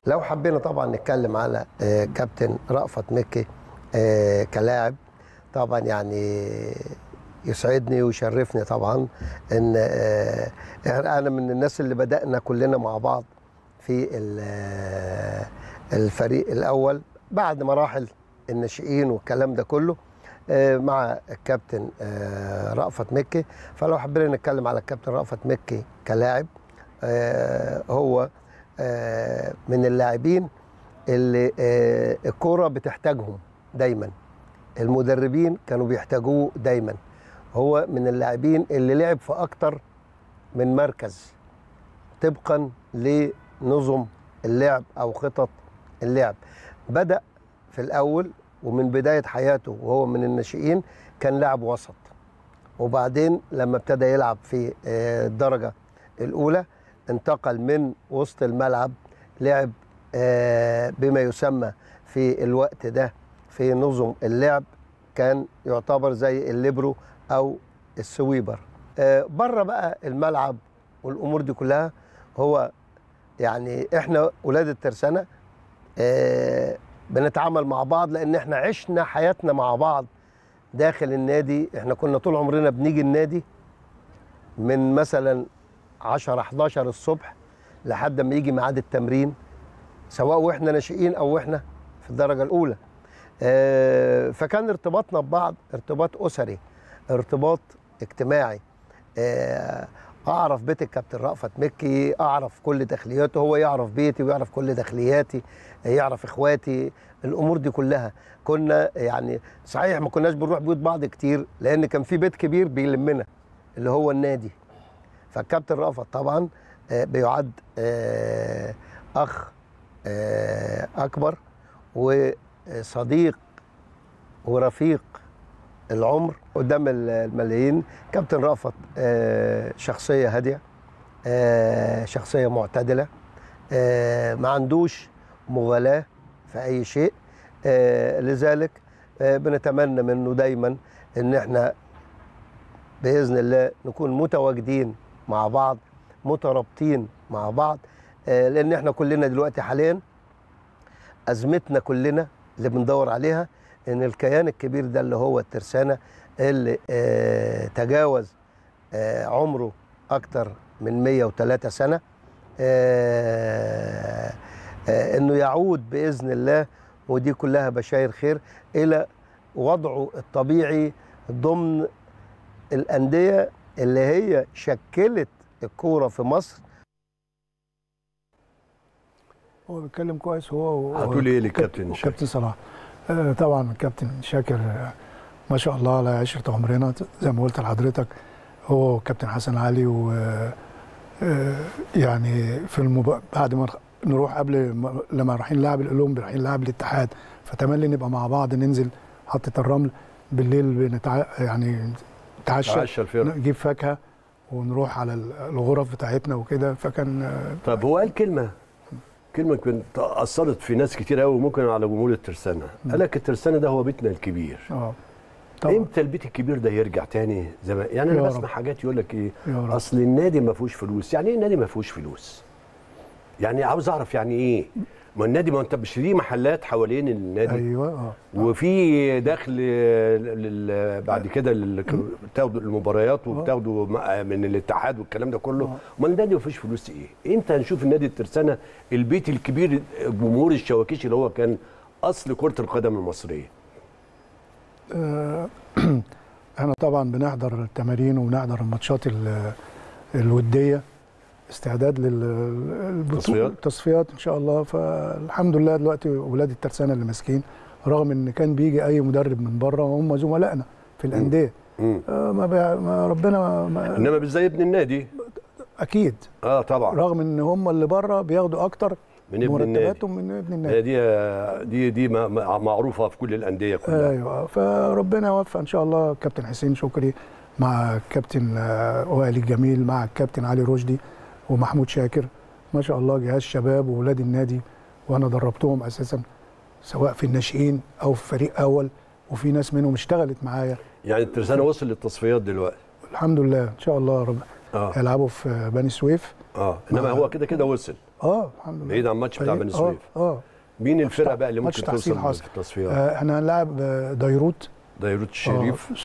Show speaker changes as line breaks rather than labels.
لو حبينا طبعا نتكلم على آه، كابتن رأفت مكي آه، كلاعب طبعا يعني يسعدني ويشرفني طبعا ان آه، انا من الناس اللي بدأنا كلنا مع بعض في ال- آه، الفريق الاول بعد مراحل الناشئين والكلام ده كله آه، مع الكابتن آه، رأفت مكي فلو حبينا نتكلم على الكابتن رأفت مكي كلاعب آه، هو آه، من اللاعبين اللي آه، الكرة بتحتاجهم دايما المدربين كانوا بيحتاجوه دايما هو من اللاعبين اللي لعب في أكتر من مركز طبقا لنظم اللعب أو خطط اللعب بدأ في الأول ومن بداية حياته وهو من الناشئين كان لاعب وسط وبعدين لما ابتدى يلعب في آه، الدرجة الأولى انتقل من وسط الملعب لعب آه، بما يسمى في الوقت ده في نظم اللعب كان يعتبر زي الليبرو او السويبر آه، بره بقى الملعب والامور دي كلها هو يعني احنا ولاد الترسانه آه، بنتعامل مع بعض لان احنا عشنا حياتنا مع بعض داخل النادي احنا كنا طول عمرنا بنيجي النادي من مثلا 10 11 الصبح لحد ما يجي ميعاد التمرين سواء واحنا ناشئين او واحنا في الدرجه الاولى آه، فكان ارتباطنا ببعض ارتباط اسري ارتباط اجتماعي آه، اعرف بيت الكابتن رأفت مكي اعرف كل داخلياته هو يعرف بيتي ويعرف كل داخلياتي يعرف اخواتي الامور دي كلها كنا يعني صحيح ما كناش بنروح بيوت بعض كتير لان كان في بيت كبير بيلمنا اللي هو النادي فالكابتن رأفت طبعا آه، بيعد آه، اخ آه، اكبر وصديق ورفيق العمر قدام الملايين كابتن رأفت آه، شخصيه هاديه آه، شخصيه معتدله آه، ما عندوش مغالاه في اي شيء آه، لذلك آه، بنتمنى منه دايما ان احنا باذن الله نكون متواجدين مع بعض مترابطين مع بعض آه، لان احنا كلنا دلوقتي حاليا ازمتنا كلنا اللي بندور عليها ان الكيان الكبير ده اللي هو الترسانه اللي آه، تجاوز آه، عمره اكتر من 103 سنه آه، آه، انه يعود باذن الله ودي كلها بشاير خير الى وضعه الطبيعي ضمن الانديه اللي هي شكلت الكوره في مصر
هو بيتكلم كويس هو و-
هتقول ايه للكابتن
وكابتن-
شاكر؟
وكابتن صلاح آه، طبعا الكابتن شاكر آه، ما شاء الله على عشرة عمرنا زي ما قلت لحضرتك هو كابتن حسن علي و آه، يعني في المب... بعد ما نروح قبل ما- لما رايحين نلعب الاولمبي رايحين نلعب الاتحاد فتملي نبقى مع بعض ننزل محطه الرمل بالليل بنتع... يعني نتعشى
تعشى الفرق
نجيب فاكهه ونروح على الغرف بتاعتنا وكده فكان آه،
طب هو قال كلمه كلمه كنت اثرت في ناس كتير قوي ممكن على جمهور الترسانه قال لك الترسانه ده هو بيتنا الكبير
اه طبعا
امتى البيت الكبير ده يرجع تاني زي ما يعني انا
يا
بسمع
رب.
حاجات يقول لك ايه
يا رب.
اصل النادي ما فيهوش فلوس يعني ايه النادي ما فيهوش فلوس يعني عاوز اعرف يعني ايه ما النادي ما انت مش ليه محلات حوالين النادي
ايوه اه
وفي دخل لل- بعد كده لل- بتاخدوا المباريات وبتاخدوا م- من الاتحاد والكلام ده كله امال النادي ما فيش فلوس ايه؟ امتى هنشوف النادي الترسانه البيت الكبير جمهور الشواكيش اللي هو كان اصل كره القدم المصريه
آه، احنا طبعا بنحضر التمارين وبنحضر الماتشات ال- الوديه استعداد
تصفيات؟
للبطوله التصفيات ان شاء الله فالحمد لله دلوقتي ولاد الترسانه اللي ماسكين رغم ان كان بيجي اي مدرب من بره وهم زملائنا في الانديه
مم.
آه، ما, بي... ما ربنا ما... ما...
انما مش زي ابن النادي
اكيد
اه طبعا
رغم ان هم اللي بره بياخدوا اكتر
من ابن النادي
مرتباتهم من ابن النادي
هي دي دي دي ما- ما- معروفه في كل الانديه كلها
ايوه فربنا يوفق ان شاء الله كابتن حسين شكري مع الكابتن آه، وائل الجميل مع الكابتن علي رشدي ومحمود شاكر ما شاء الله جهاز شباب واولاد النادي وانا دربتهم اساسا سواء في الناشئين او في فريق اول وفي ناس منهم اشتغلت معايا
يعني الترسانه وصل للتصفيات دلوقتي
الحمد لله ان شاء الله رب
اه
هيلعبوا في بني سويف
اه انما
مع-
هو كده كده وصل
اه الحمد لله
بعيد عن الماتش بتاع
فريق-
بني سويف
اه اه
مين الفرقه بقى اللي
ماتش
ممكن
تحصيل
توصل
حاصل.
في التصفيات
آه، احنا هنلاعب آه، ديروت
ديروت الشريف
آه،